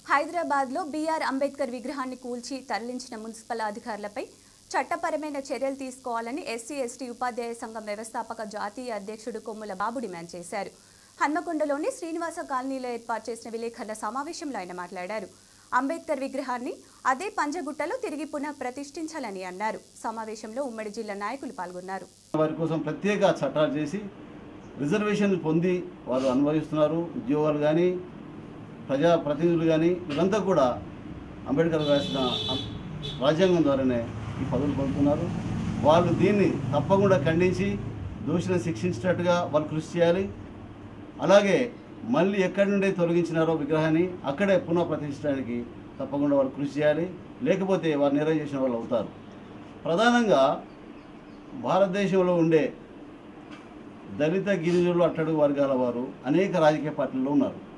హైదరాబాద్లో బీఆర్ అంబేద్కర్ విగ్రహాన్ని కూల్చి తరలించిన మున్సిపల్ అధికారులపై చట్టపరమైన చర్యలు తీసుకోవాలని ఎస్సీ ఎస్టీ ఉపాధ్యాయ సంఘం వ్యవస్థాపక జాతీయ అధ్యక్షుడు కొమ్ముల బాబు డిమాండ్ చేశారు హన్మకొండలోని శ్రీనివాస కాలనీలో ఏర్పాటు చేసిన విలేకరుల సమావేశంలో ఆయన మాట్లాడారు అంబేద్కర్ విగ్రహాన్ని అదే పంజగుట్టలో తిరిగి పునః ప్రతిష్ఠించాలని అన్నారు సమావేశంలో ఉమ్మడి జిల్లా నాయకులు పాల్గొన్నారు వారి కోసం ప్రత్యేక చట్టాలు చేసి రిజర్వేషన్లు పొంది వారు అనుభవిస్తున్నారు ఉద్యోగాలు కానీ ప్రజా ప్రతినిధులు కానీ వీళ్ళంతా కూడా అంబేద్కర్ రాసిన అం- రాజ్యాంగం ద్వారానే ఈ పదవులు పొందుతున్నారు వాళ్ళు దీన్ని తప్పకుండా ఖండించి దోషులను శిక్షించేటట్టుగా వాళ్ళు కృషి చేయాలి అలాగే మళ్ళీ ఎక్కడి నుండి తొలగించినారో విగ్రహాన్ని అక్కడే పునః ప్రతిష్ఠించడానికి తప్పకుండా వాళ్ళు కృషి చేయాలి లేకపోతే వారు నిర్ణయం చేసిన వాళ్ళు అవుతారు ప్రధానంగా భారతదేశంలో ఉండే దళిత గిరిజనులు అట్టడుగు వర్గాల వారు అనేక రాజకీయ పార్టీల్లో ఉన్నారు